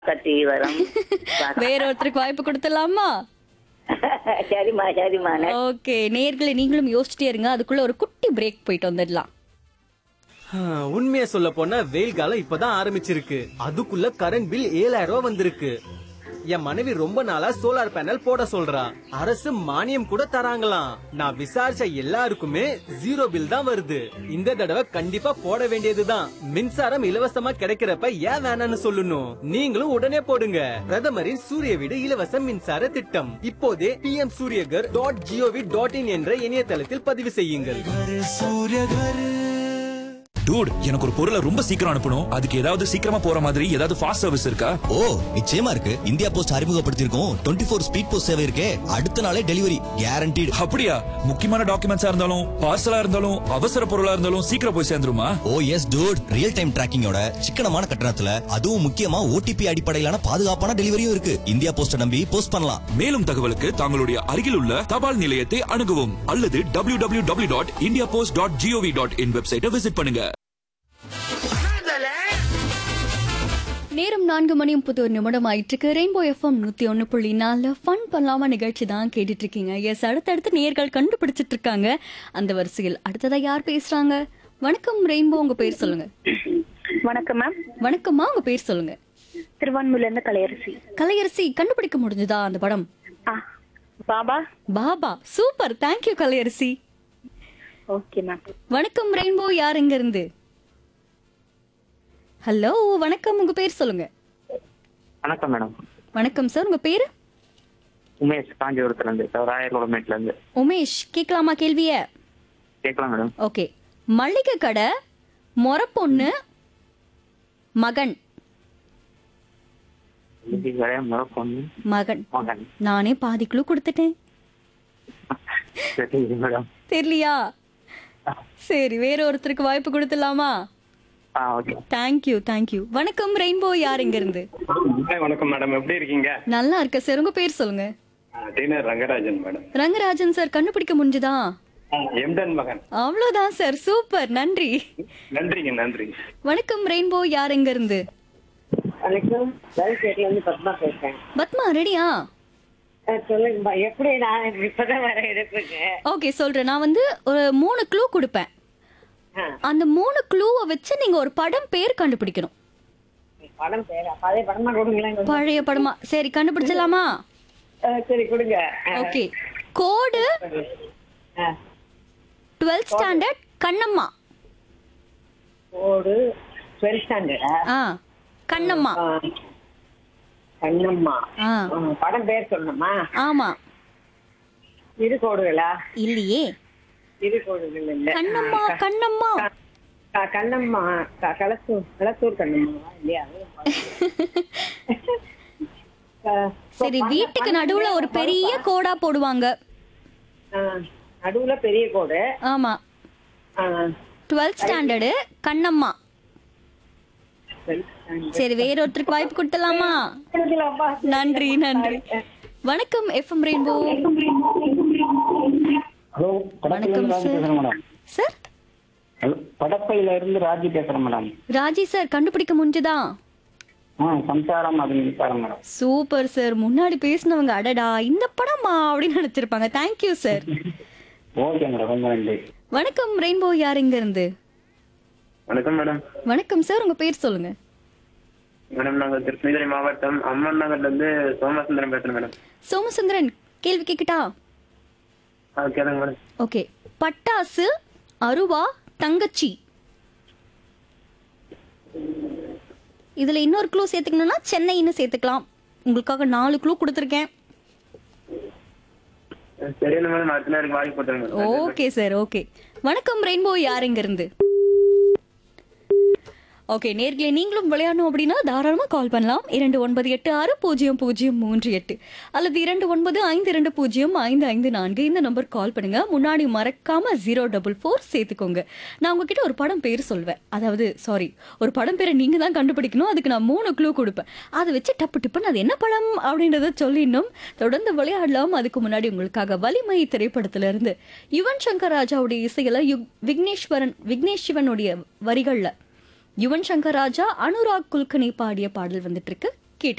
கட்டி வரும் வேற ஒருத்தருக்கு வாய்ப்பு கொடுத்துடலாமா சரிம்மா சரிம்மா நன்றி. ஓகே நேர்களை நீங்களும் யோசிச்சிட்டே இருங்க அதுக்குள்ள ஒரு குட்டி பிரேக் போயிட்டு வந்துடலாம் ஆஹ், உண்மையை சொல்ல போனா வெயில் காலம் இப்பதான் ஆரம்பிச்சிருக்கு அதுக்குள்ள கரண்ட் பில் ஏழாயிரம் ரூபாய் வந்திருக்கு என் மனைவி ரொம்ப நாளா சோலார் பேனல் போட சொல்றா அரசு மானியம் கூட தராங்களாம் நான் விசாரிச்ச எல்லாருக்குமே ஜீரோ பில் தான் வருது இந்த தடவை கண்டிப்பா போட வேண்டியதுதான் மின்சாரம் இலவசமா கிடைக்கிறப்ப ஏன் வேணாம்னு சொல்லணும் நீங்களும் உடனே போடுங்க பிரதமரின் சூரிய வீடு இலவச மின்சார திட்டம் இப்போதே P M Suryaghar dot G O V dot in என்ற இணையதளத்தில் பதிவு செய்யுங்கள் டூட் எனக்கு ஒரு பொருளை ரொம்ப சீக்கிரம் அனுப்பணும் அதுக்கு ஏதாவது சீக்கிரமா போற மாதிரி ஏதாவது ஃபாஸ்ட் சர்வீஸ் இருக்கா ஓ நிச்சயமா இருக்கு இந்தியா போஸ்ட் அறிமுகப்படுத்தியிருக்கோம் டுவெண்ட்டி ஃபோர் ஸ்பீட் போஸ்ட் சேவை இருக்கே அடுத்த நாளே டெலிவரி கேரண்டீடு அப்படியா முக்கியமான டாக்குமெண்ட்ஸா இருந்தாலும் பார்சலா இருந்தாலும் அவசர பொருளா இருந்தாலும் சீக்கிரம் போய் சேர்ந்துருமா oh yes dude real time டிராக்கிங்கோட சிக்கனமான கட்டணத்துல அதுவும் முக்கியமா ஓடிபி அடிப்படையிலான பாதுகாப்பான டெலிவரியும் இருக்கு இந்தியா போஸ்ட நம்பி போஸ்ட் பண்ணலாம் மேலும் தகவலுக்கு தங்களுடைய அருகில் உள்ள தபால் நிலையத்தை அணுகவும் அல்லது W W W dot India Post dot G O V dot in வெப்சைட்டை விசிட் பண்ணுங்க நேரம் நான்கு மணி முப்பது ஒரு நிமிடம் ஆயிட்டு இருக்கு ரெயின்போ எஃப்எம் நூத்தி ஒன்னு புள்ளி நாலு ஃபன் பண்ணலாமா நிகழ்ச்சி தான் கேட்டுட்டு இருக்கீங்க எஸ் அடுத்தடுத்து நேர்கள் கண்டுபிடிச்சிட்டு இருக்காங்க அந்த வரிசையில் அடுத்ததா யார் பேசுறாங்க வணக்கம் ரெயின்போ உங்க பேர் சொல்லுங்க வணக்கம் மேம் வணக்கம்மா உங்க பேர் சொல்லுங்க திருவான்மூர்ல இருந்து கலையரசி கலையரசி கண்டுபிடிக்க முடிஞ்சதா அந்த படம் ஆ Baba Baba super thank you Kalaiyarasi okay ma'am வணக்கம் ரெயின்போ யார் எங்க இருந்து ஹலோ வணக்கம் உங்க பேர் சொல்லுங்க வணக்கம் மேடம் வணக்கம் சார் உங்க பேரு உமேஷ் காஞ்சிபுரத்துல இருந்து ராயர்குளமேட்ல இருந்து உமேஷ் கேட்கலாமா கேள்விய கேட்கலாம் மேடம் ஓகே மளிகை கடை மொரப்பொண்ணு மகன் இன்னைக்கு வரைய முறை பொண்ணு மகன் மகன் நானே பாதி குழு கொடுத்துட்டேன் சரி மேடம் தெரியலையா சரி வேற ஒருத்தருக்கு வாய்ப்பு கொடுத்துடலாமா ஆ ஓகே தேங்க்யூ தேங்க்யூ வணக்கம் ரெயின்போ யார் இங்க இருந்து வணக்கம் மேடம் எப்படி இருக்கீங்க நல்லா இருக்க சார் உங்க பேர் சொல்லுங்க டீனர் ரங்கராஜன் மேடம் ரங்கராஜன் சார் கண்டுபிடிக்க முடிஞ்சுதா எம்டன் மகன் அவ்வளவுதான் சார் சூப்பர் நன்றி நன்றிங்க நன்றி வணக்கம் ரெயின்போ யார் எங்க இருந்து வணக்கம் வயசேட்ல இருந்து பத்மா பேசுறேன் பத்மா ரெடியா அஹ் சொல்லுங்கம்மா எப்படி நான் இப்பதான் வர எடுப்புங்க ஓகே சொல்றேன் நான் வந்து ஒரு மூணு க்ளூ கொடுப்பேன் ஆ. அந்த மூணு க்ளூவை வச்சு நீங்க ஒரு படம் பேர் கண்டுபிடிக்கணும் படம் பேரா பழைய படமா கொடுங்களேன் கொஞ்சம். பழைய படமா சரி கண்டுபிடிச்சலாமா அஹ் சரி கொடுங்க ஓகே கோடு டுவெல்த் ஸ்டாண்டர்ட் கண்ணம்மா ஓடு டுவெல்த் ஸ்டாண்டர்டா ஆ கண்ணம்மா கண்ணம்மா ஆ ஆ, படம் பேர் சொல்லணுமா ஆமா இரு கோடுகளா இல்லையே இரு கோடுகள் இல்ல கண்ணம்மா கண்ணம்மா க- கண்ணம்மா க- களத்தூர் களத்தூர் கண்ணம்மா இல்லையா அஹ் சரி வீட்டுக்கு நடுவுல ஒரு பெரிய கோடா போடுவாங்க அஹ் நடுவுல பெரிய கோடு ஆமா அஹ் twelfth standard Kannamma twelfth standard. சரி வேற ஒருத்தருக்கு வாய்ப்பு கொடுத்துடலாமா கொடுக்கலாமா? நன்றி நன்றி வணக்கம் எஃப்எம் ரெயின்போ ஹலோ வணக்கம் சார் சார் ஹலோ படப்பையில இருந்து ராஜி பேசுறேன் மேடம் ராஜி சார் கண்டுபிடிக்க முடிஞ்சதா ஆ சம்சாரம் அது மின்சாரம் மேடம் சூப்பர் சார் முன்னாடி பேசினவங்க அடடா இந்த படமா அப்படின்னு நினைச்சிருப்பாங்க தேங்க்யூ சார் ஓகே மேடம் ரொம்ப நன்றி வணக்கம் ரெயின்போ யார் இங்க இருந்து வணக்கம் மேடம் வணக்கம் சார் உங்க பேர் சொல்லுங்க மேடம் நாங்க கிருஷ்ணகிரி மாவட்டம் அம்மன் நகர்ல இருந்து சோமசுந்தரம் பேசுறேன் மேடம் சோமசுந்தரன் கேள்வி கேக்கட்டா ஆ கேளுங்க மேடம் ஓகே பட்டாசு அருவா தங்கச்சி இதுல இன்னொரு க்ளூ சேர்த்துக்கணும்னா சென்னைன்னு சேர்த்துக்கலாம் உங்களுக்காக நாலு க்ளூ கொடுத்துருக்கேன் சரியான மேடம் அடுத்த நேரம் வாங்கி போட்டுருங்க மேடம் ஓகே சார் ஓகே வணக்கம் ரெயின்போ யார் இங்க இருந்து ஓகே நேர்களே நீங்களும் விளையாடணும் அப்படின்னா தாராளமாக கால் பண்ணலாம் இரண்டு ஒன்பது எட்டு ஆறு பூஜ்ஜியம் பூஜ்ஜியம் மூன்று எட்டு அல்லது இரண்டு ஒன்பது ஐந்து இரண்டு பூஜ்ஜியம் ஐந்து ஐந்து நான்கு இந்த நம்பர் கால் பண்ணுங்க முன்னாடி மறக்காம ஜீரோ டபுள் ஃபோர் சேர்த்துக்கோங்க நான் உங்ககிட்ட ஒரு படம் பேர் சொல்வேன் அதாவது சாரி ஒரு படம் பேரை நீங்க தான் கண்டுபிடிக்கணும் அதுக்கு நான் மூணு க்ளூ கொடுப்பேன் அதை வச்சு டப்பு டப்புன்னு அது என்ன படம் அப்படின்றத சொல்லிடணும் தொடர்ந்து விளையாடலாம் அதுக்கு முன்னாடி உங்களுக்காக வலிமை திரைப்படத்துல இருந்து யுவன் சங்கர் ராஜாவுடைய இசையில யுக் விக்னேஸ்வரன் விக்னேஷ் சிவனுடைய வரிகள்ல யுவன் சங்கர் ராஜா அனுராக் குல்கர்னி பாடிய பாடல் வந்துட்டு இருக்கு